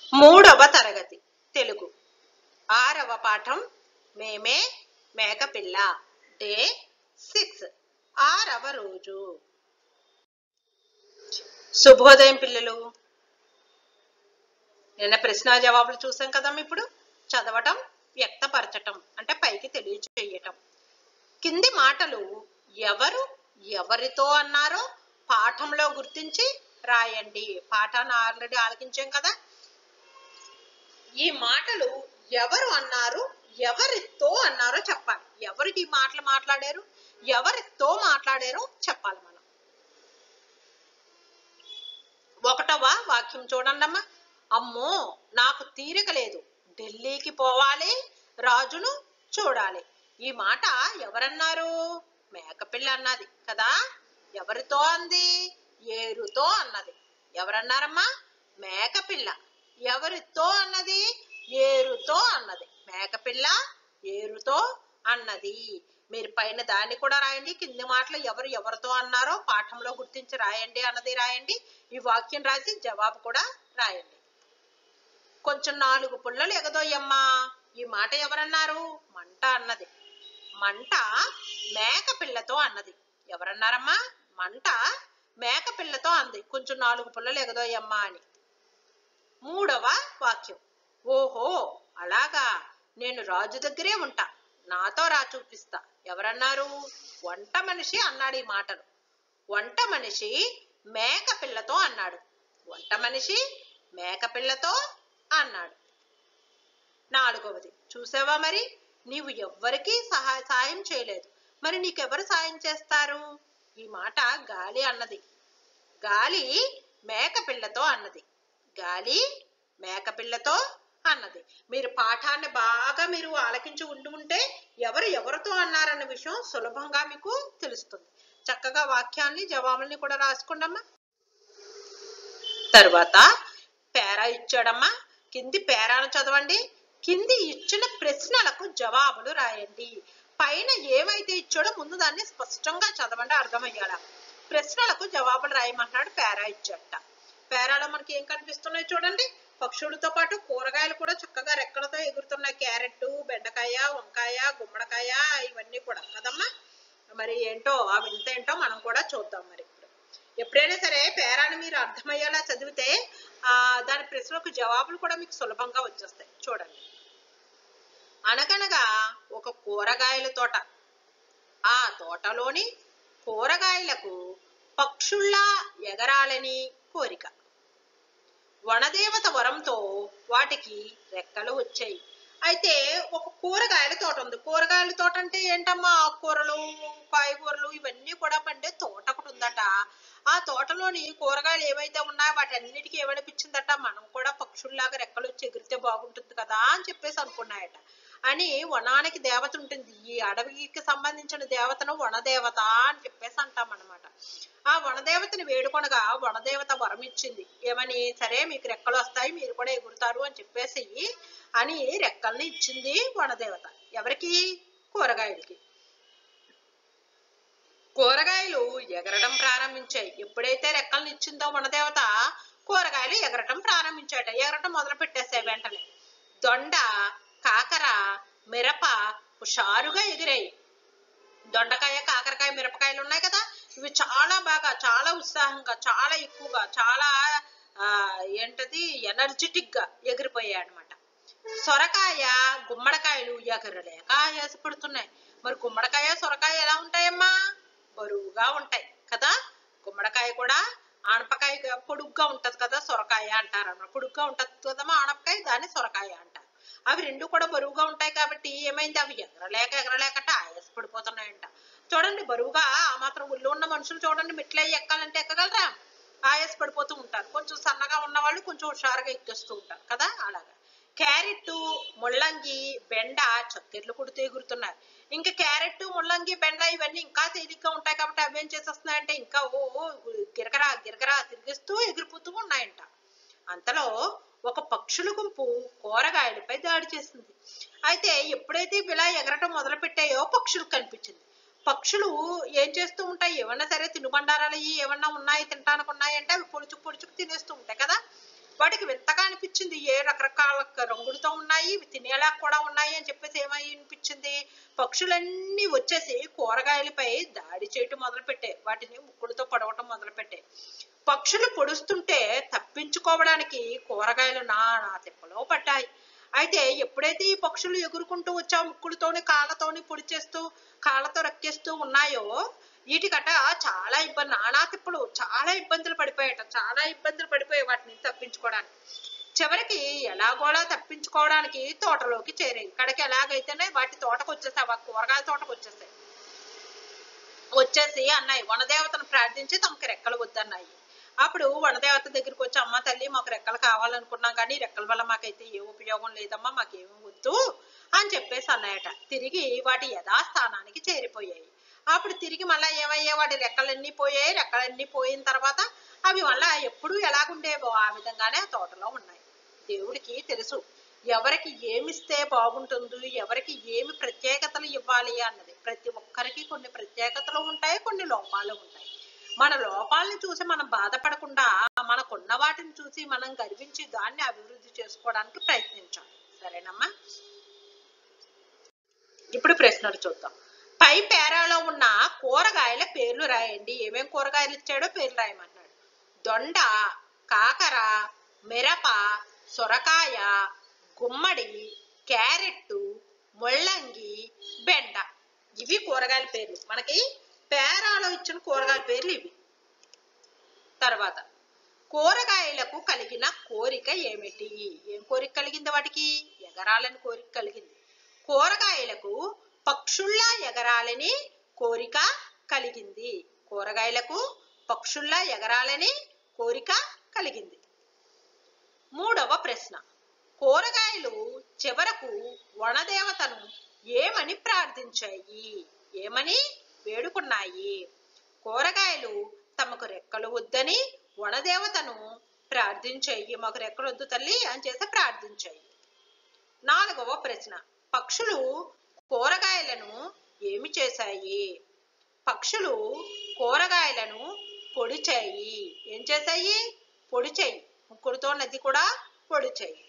మూడవ తరగతి తెలుగు ఆరవ పాఠం మేమే మేకపిల్ల డే సిక్స్ ఆరవ రోజు శుభోదయం పిల్లలు నిన్న ప్రశ్న జవాబులు చూసాం కదమ్మా ఇప్పుడు చదవటం వ్యక్తపరచటం అంటే పైకి తెలియచేయటం కింది మాటలు ఎవరు ఎవరితో అన్నారో పాఠంలో గుర్తించి రాయండి పాఠాన్ని ఆల్రెడీ ఆలకించాం కదా ఈ మాటలు ఎవరు అన్నారు ఎవరితో అన్నారో చెప్పాలి ఎవరికి ఈ మాటలు మాట్లాడారు ఎవరితో మాట్లాడారో చెప్పాలి మనం ఒకటవ వాక్యం చూడండమ్మా అమ్మో నాకు తీరిక లేదు ఢిల్లీకి పోవాలి రాజును చూడాలి ఈ మాట ఎవరన్నారు మేకపిల్ల అన్నది కదా ఎవరితో అంది ఏరుతో అన్నది ఎవరన్నారమ్మా మేకపిల్ల ఎవరితో అన్నది ఏరుతో అన్నది మేకపిల్ల ఏరుతో అన్నది మీరు పైన దాన్ని కూడా రాయండి కింది మాటలు ఎవరు ఎవరితో అన్నారో పాఠంలో గుర్తించి రాయండి అన్నది రాయండి ఈ వాక్యం రాసి జవాబు కూడా రాయండి కొంచెం నాలుగు పుల్లలు ఎగదోయమ్మా ఈ మాట ఎవరన్నారు మంట అన్నది మంట మేక పిల్లతో అన్నది ఎవరన్నారమ్మా మంట మేక పిల్లతో అంది కొంచెం నాలుగు పుల్లలు ఎగదోయమ్మా అని మూడవ వాక్యం ఓహో అలాగా నేను రాజు దగ్గరే ఉంటా నాతో రా చూపిస్తా ఎవరన్నారు వంట మనిషి అన్నాడు ఈ మాటలు వంట మనిషి మేక పిల్లతో అన్నాడు వంట మనిషి మేక పిల్లతో అన్నాడు నాలుగవది చూసావా మరి నీవు ఎవ్వరికీ సహాయ సాయం చేయలేదు మరి నీకెవరు సాయం చేస్తారు ఈ మాట గాలి అన్నది గాలి మేక పిల్లతో అన్నది గాలి మేక పిల్లతో అన్నది మీరు పాఠాన్ని బాగా మీరు ఆలకించి ఉండి ఉంటే ఎవరు ఎవరితో అన్నారన్న విషయం సులభంగా మీకు తెలుస్తుంది చక్కగా వాక్యాన్ని జవాబుల్ని కూడా రాసుకోండమ్మా తరువాత పేరా ఇచ్చాడమ్మా కింది పేరాను చదవండి కింది ఇచ్చిన ప్రశ్నలకు జవాబులు రాయండి పైన ఏమైతే ఇచ్చాడో ముందు దాన్ని స్పష్టంగా చదవండి అర్థమయ్యాలా ప్రశ్నలకు జవాబులు రాయమంటున్నాడు పేరా ఇచ్చట పేరాలో మనకి ఏం కనిపిస్తున్నాయి చూడండి పక్షులతో పాటు కూరగాయలు కూడా చక్కగా రెక్కలతో ఎగురుతున్నాయి క్యారెట్ బెండకాయ వంకాయ గుమ్మడికాయ ఇవన్నీ కూడా కదమ్మా మరి ఏంటో ఆ వింత ఏంటో మనం కూడా చూద్దాం మరి ఇప్పుడు ఎప్పుడైనా సరే పేరాన్ని మీరు అర్థమయ్యేలా చదివితే ఆ దాని ప్రశ్నలకు జవాబులు కూడా మీకు సులభంగా వచ్చేస్తాయి చూడండి అనగనగా ఒక కూరగాయల తోట ఆ తోటలోని కూరగాయలకు పక్షుల్లా ఎగరాలని కోరిక వనదేవత వరంతో వాటికి రెక్కలు వచ్చాయి అయితే ఒక కూరగాయల తోట ఉంది కూరగాయల తోట అంటే ఏంటమ్మా ఆకుకూరలు కాయగూరలు ఇవన్నీ కూడా పండే తోట ఒకటి ఉందట ఆ తోటలోని కూరగాయలు ఏవైతే ఉన్నాయో వాటి అన్నిటికీ ఏమనిపించిందట మనం కూడా పక్షుల్లాగా రెక్కలు వచ్చి ఎగిరితే బాగుంటుంది కదా అని చెప్పేసి అనుకున్నాయట అని వనానికి దేవత ఉంటుంది ఈ అడవికి సంబంధించిన దేవతను వనదేవత అని చెప్పేసి అంటాం అనమాట ఆ వనదేవతని వేడుకొనగా వనదేవత వరం ఇచ్చింది ఏమని సరే మీకు రెక్కలు వస్తాయి మీరు కూడా ఎగురుతారు అని చెప్పేసి అని రెక్కల్ని ఇచ్చింది వనదేవత ఎవరికి కూరగాయలకి కూరగాయలు ఎగరడం ప్రారంభించాయి ఎప్పుడైతే రెక్కల్ని ఇచ్చిందో వనదేవత కూరగాయలు ఎగరటం ప్రారంభించాట ఎగరటం మొదలు పెట్టేసాయి వెంటనే దొండ కాకర మిరప హుషారుగా ఎగిరాయి దొండకాయ కాకరకాయ మిరపకాయలు ఉన్నాయి కదా ఇవి చాలా బాగా చాలా ఉత్సాహంగా చాలా ఎక్కువగా చాలా ఆ ఏంటది ఎనర్జెటిక్ గా ఎగిరిపోయాయి అనమాట సొరకాయ గుమ్మడికాయలు ఎగరలేక ఆయాసపడుతున్నాయి మరి గుమ్మడికాయ సొరకాయ ఎలా ఉంటాయమ్మా బరువుగా ఉంటాయి కదా గుమ్మడికాయ కూడా ఆనపకాయ పొడుగ్గా ఉంటది కదా సొరకాయ అంటారు అన్నమాట పొడుగ్గా ఉంటది కదమ్మా ఆనపకాయ దాన్ని సొరకాయ అంటారు అవి రెండు కూడా బరువుగా ఉంటాయి కాబట్టి ఏమైంది అవి ఎగరలేక ఎగరలేకట ఆయాసపడిపోతున్నాయంట చూడండి బరువుగా ఆ మాత్రం ఒళ్ళు ఉన్న మనుషులు చూడండి మెట్లే ఎక్కాలంటే ఎక్కగలరా ఆయాస పడిపోతూ ఉంటారు కొంచెం సన్నగా ఉన్న వాళ్ళు కొంచెం హుషారుగా ఎక్కేస్తూ ఉంటారు కదా అలాగా క్యారెట్ ముల్లంగి బెండ చక్కెర్లు కుడుతూ ఎగురుతున్నారు ఇంకా క్యారెట్ ముల్లంగి బెండ ఇవన్నీ ఇంకా తేలిగ్గా ఉంటాయి కాబట్టి అవి ఏం చేసేస్తున్నాయంటే ఇంకా ఓ ఓ గిరగరా గిరగరా తిరిగిస్తూ ఎగిరిపోతూ ఉన్నాయంట అంతలో ఒక పక్షుల గుంపు కూరగాయలపై దాడి చేసింది అయితే ఎప్పుడైతే ఇవి ఇలా ఎగరటం మొదలు పెట్టాయో పక్షులకు కనిపించింది పక్షులు ఏం చేస్తూ ఉంటాయి ఏమన్నా సరే తినుబండారాలు అయ్యి ఏమన్నా ఉన్నాయి తినడానికి ఉన్నాయి అంటే అవి పొడుచుకు పొడుచుకు తినేస్తూ ఉంటాయి కదా వాటికి వింతగా అనిపించింది ఏ రకరకాల రంగులతో ఉన్నాయి ఇవి తినేలా కూడా ఉన్నాయి అని చెప్పేసి ఏమై అనిపించింది పక్షులన్నీ వచ్చేసి కూరగాయలపై దాడి చేయటం మొదలుపెట్టాయి వాటిని ముక్కులతో పొడవటం మొదలుపెట్టాయి పక్షులు పొడుస్తుంటే తప్పించుకోవడానికి కూరగాయలు నా నా తిప్పలో పడ్డాయి అయితే ఎప్పుడైతే ఈ పక్షులు ఎగురుకుంటూ వచ్చా ముక్కులతోని కాళ్ళతోని పొడి చేస్తూ కాళ్ళతో రక్కేస్తూ ఉన్నాయో వీటికట చాలా ఇబ్బంది నానా తిప్పలు చాలా ఇబ్బందులు పడిపోయాట చాలా ఇబ్బందులు పడిపోయాయి వాటిని తప్పించుకోవడానికి చివరికి ఎలాగోలా తప్పించుకోవడానికి తోటలోకి చేరాయి ఇక్కడికి ఎలాగైతేనే వాటి తోటకు వచ్చేసాయి ఆ కూరగాయల తోటకు వచ్చేసాయి వచ్చేసి అన్నాయి వనదేవతను ప్రార్థించి తమకి రెక్కలు వద్దన్నాయి అప్పుడు వనదేవత దగ్గరికి వచ్చి అమ్మ తల్లి మాకు రెక్కలు కావాలనుకున్నాం కానీ ఈ రెక్కల వల్ల మాకైతే ఏ ఉపయోగం లేదమ్మా మాకేమీ వద్దు అని చెప్పేసి అన్నాయట తిరిగి వాటి యథాస్థానానికి చేరిపోయాయి అప్పుడు తిరిగి మళ్ళీ ఏమయ్యా వాటి రెక్కలన్నీ పోయాయి రెక్కలన్నీ పోయిన తర్వాత అవి మళ్ళా ఎప్పుడు ఎలాగుండేవో ఆ విధంగానే ఆ తోటలో ఉన్నాయి దేవుడికి తెలుసు ఎవరికి ఏమిస్తే బాగుంటుందో ఎవరికి ఏమి ప్రత్యేకతలు ఇవ్వాలి అన్నది ప్రతి ఒక్కరికి కొన్ని ప్రత్యేకతలు ఉంటాయి కొన్ని లోపాలు ఉంటాయి మన లోపాలని చూసి మనం బాధపడకుండా మనకున్న వాటిని చూసి మనం గర్వించి దాన్ని అభివృద్ధి చేసుకోవడానికి ప్రయత్నించాలి సరేనమ్మా ఇప్పుడు ప్రశ్నలు చూద్దాం పై పేరాలో ఉన్న కూరగాయల పేర్లు రాయండి ఏమేం కూరగాయలు ఇచ్చాడో పేర్లు రాయమన్నాడు దొండ కాకర మిరప సొరకాయ గుమ్మడి క్యారెట్ ముల్లంగి బెండ ఇవి కూరగాయల పేర్లు మనకి పేరాలో ఇచ్చిన కూరగాయల పేర్లు ఇవి తర్వాత కూరగాయలకు కలిగిన కోరిక ఏమిటి ఏం కోరిక కలిగింది వాటికి ఎగరాలని కోరిక కలిగింది కూరగాయలకు పక్షుల్లా ఎగరాలని కోరిక కలిగింది కూరగాయలకు పక్షుల్లా ఎగరాలని కోరిక కలిగింది మూడవ ప్రశ్న కూరగాయలు చివరకు వనదేవతను ఏమని ప్రార్థించాయి ఏమని వేడుకున్నాయి కూరగాయలు తమకు రెక్కలు వద్దని వనదేవతను ప్రార్థించాయి మాకు రెక్కలు వద్దు తల్లి అని చేసి ప్రార్థించాయి నాలుగవ ప్రశ్న పక్షులు కూరగాయలను ఏమి చేశాయి పక్షులు కూరగాయలను పొడిచాయి ఏం చేశాయి పొడిచాయి ముక్కుడుతో నది కూడా పొడిచాయి